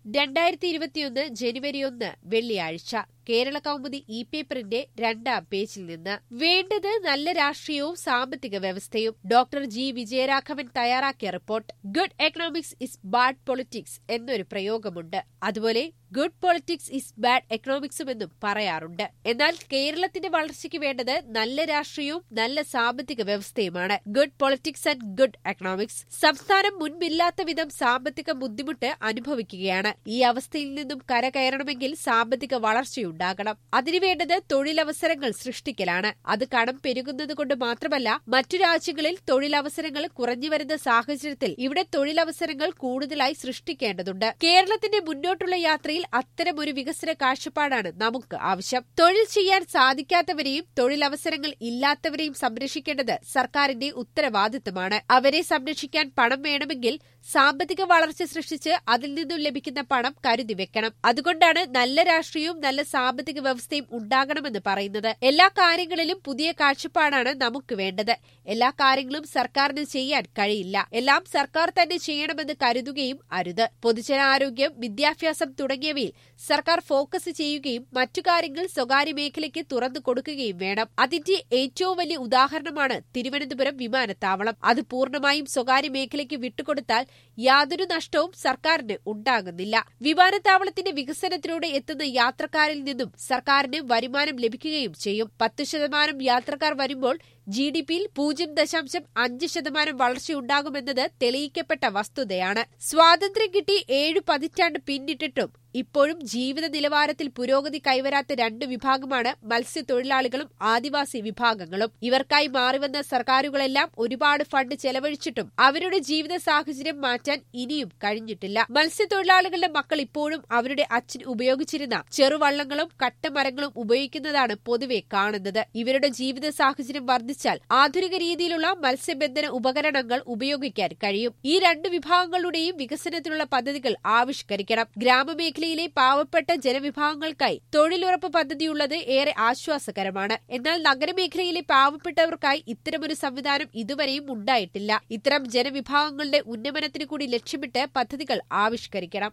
രണ്ടായിരത്തി ഇരുപത്തിയൊന്ന് ജനുവരി ഒന്ന് വെള്ളിയാഴ്ച കേരള കൗമുദി ഇ പേപ്പറിന്റെ രണ്ടാം പേജിൽ നിന്ന് വേണ്ടത് നല്ല രാഷ്ട്രീയവും സാമ്പത്തിക വ്യവസ്ഥയും ഡോക്ടർ ജി വിജയരാഘവൻ തയ്യാറാക്കിയ report good economics is bad politics എന്നൊരു പ്രയോഗമുണ്ട് അതുപോലെ ഗുഡ് പൊളിറ്റിക്സ് ഇസ് ബാഡ് എക്കണോമിക്സും എന്നും പറയാറുണ്ട് എന്നാൽ കേരളത്തിന്റെ വളർച്ചയ്ക്ക് വേണ്ടത് നല്ല രാഷ്ട്രീയവും നല്ല സാമ്പത്തിക വ്യവസ്ഥയുമാണ് good politics and good economics സംസ്ഥാനം മുൻപില്ലാത്ത വിധം സാമ്പത്തിക ബുദ്ധിമുട്ട് അനുഭവിക്കുകയാണ് ഈ അവസ്ഥയിൽ നിന്നും കരകയറണമെങ്കിൽ സാമ്പത്തിക വളർച്ചയുണ്ടാകണം അതിനുവേണ്ടത് തൊഴിലവസരങ്ങൾ സൃഷ്ടിക്കലാണ് അത് കടം പെരുകുന്നത് കൊണ്ട് മാത്രമല്ല മറ്റു രാജ്യങ്ങളിൽ തൊഴിലവസരങ്ങൾ കുറഞ്ഞുവരുന്ന സാഹചര്യത്തിൽ ഇവിടെ തൊഴിലവസരങ്ങൾ കൂടുതലായി സൃഷ്ടിക്കേണ്ടതുണ്ട് കേരളത്തിന്റെ മുന്നോട്ടുള്ള യാത്രയിൽ അത്തരമൊരു വികസന കാഴ്ചപ്പാടാണ് നമുക്ക് ആവശ്യം തൊഴിൽ ചെയ്യാൻ സാധിക്കാത്തവരെയും തൊഴിലവസരങ്ങൾ ഇല്ലാത്തവരെയും സംരക്ഷിക്കേണ്ടത് സർക്കാരിന്റെ ഉത്തരവാദിത്തമാണ് അവരെ സംരക്ഷിക്കാൻ പണം വേണമെങ്കിൽ സാമ്പത്തിക വളർച്ച സൃഷ്ടിച്ച് അതിൽ നിന്നും ലഭിക്കുന്ന പണം കരുതി വെക്കണം അതുകൊണ്ടാണ് നല്ല രാഷ്ട്രീയവും നല്ല സാമ്പത്തിക വ്യവസ്ഥയും ഉണ്ടാകണമെന്ന് പറയുന്നത് എല്ലാ കാര്യങ്ങളിലും പുതിയ കാഴ്ചപ്പാടാണ് നമുക്ക് വേണ്ടത് എല്ലാ കാര്യങ്ങളും സർക്കാരിന് ചെയ്യാൻ കഴിയില്ല എല്ലാം സർക്കാർ തന്നെ ചെയ്യണമെന്ന് കരുതുകയും അരുത് പൊതുജനാരോഗ്യം വിദ്യാഭ്യാസം തുടങ്ങിയവയിൽ സർക്കാർ ഫോക്കസ് ചെയ്യുകയും മറ്റു കാര്യങ്ങൾ സ്വകാര്യ മേഖലയ്ക്ക് തുറന്നു കൊടുക്കുകയും വേണം അതിന്റെ ഏറ്റവും വലിയ ഉദാഹരണമാണ് തിരുവനന്തപുരം വിമാനത്താവളം അത് പൂർണ്ണമായും സ്വകാര്യ മേഖലയ്ക്ക് വിട്ടുകൊടുത്താൽ യാതൊരു നഷ്ടവും സർക്കാരിന് ഉണ്ടാകുന്നില്ല വിമാനത്താവളത്തിന്റെ വികസനത്തിലൂടെ എത്തുന്ന യാത്രക്കാരിൽ നിന്നും സർക്കാരിന് വരുമാനം ലഭിക്കുകയും ചെയ്യും പത്ത് ശതമാനം യാത്രക്കാർ വരുമ്പോൾ ജി ഡി പിയിൽ പൂജ്യം ദശാംശം അഞ്ച് ശതമാനം വളർച്ചയുണ്ടാകുമെന്നത് തെളിയിക്കപ്പെട്ട വസ്തുതയാണ് സ്വാതന്ത്ര്യം കിട്ടി ഏഴു പതിറ്റാണ്ട് പിന്നിട്ടിട്ടും ഇപ്പോഴും ജീവിത നിലവാരത്തിൽ പുരോഗതി കൈവരാത്ത രണ്ട് വിഭാഗമാണ് മത്സ്യത്തൊഴിലാളികളും ആദിവാസി വിഭാഗങ്ങളും ഇവർക്കായി മാറിവന്ന സർക്കാരുകളെല്ലാം ഒരുപാട് ഫണ്ട് ചെലവഴിച്ചിട്ടും അവരുടെ ജീവിത സാഹചര്യം മാറ്റാൻ ഇനിയും കഴിഞ്ഞിട്ടില്ല മത്സ്യത്തൊഴിലാളികളുടെ മക്കൾ ഇപ്പോഴും അവരുടെ അച്ഛൻ ഉപയോഗിച്ചിരുന്ന ചെറുവള്ളങ്ങളും കട്ടമരങ്ങളും ഉപയോഗിക്കുന്നതാണ് പൊതുവെ കാണുന്നത് ഇവരുടെ ജീവിത സാഹചര്യം വർദ്ധിച്ചാൽ ആധുനിക രീതിയിലുള്ള മത്സ്യബന്ധന ഉപകരണങ്ങൾ ഉപയോഗിക്കാൻ കഴിയും ഈ രണ്ട് വിഭാഗങ്ങളുടെയും വികസനത്തിനുള്ള പദ്ധതികൾ ആവിഷ്കരിക്കണം ഗ്രാമമേഖലയിലെ പാവപ്പെട്ട ജനവിഭാഗങ്ങൾക്കായി തൊഴിലുറപ്പ് പദ്ധതിയുള്ളത് ഏറെ ആശ്വാസകരമാണ് എന്നാൽ നഗരമേഖലയിലെ പാവപ്പെട്ടവർക്കായി ഇത്തരമൊരു സംവിധാനം ഇതുവരെയും ഉണ്ടായിട്ടില്ല ഇത്തരം ജനവിഭാഗങ്ങളുടെ ഉന്നമനത്തിന് കൂടി ലക്ഷ്യമിട്ട് പദ്ധതികൾ ആവിഷ്കരിക്കണം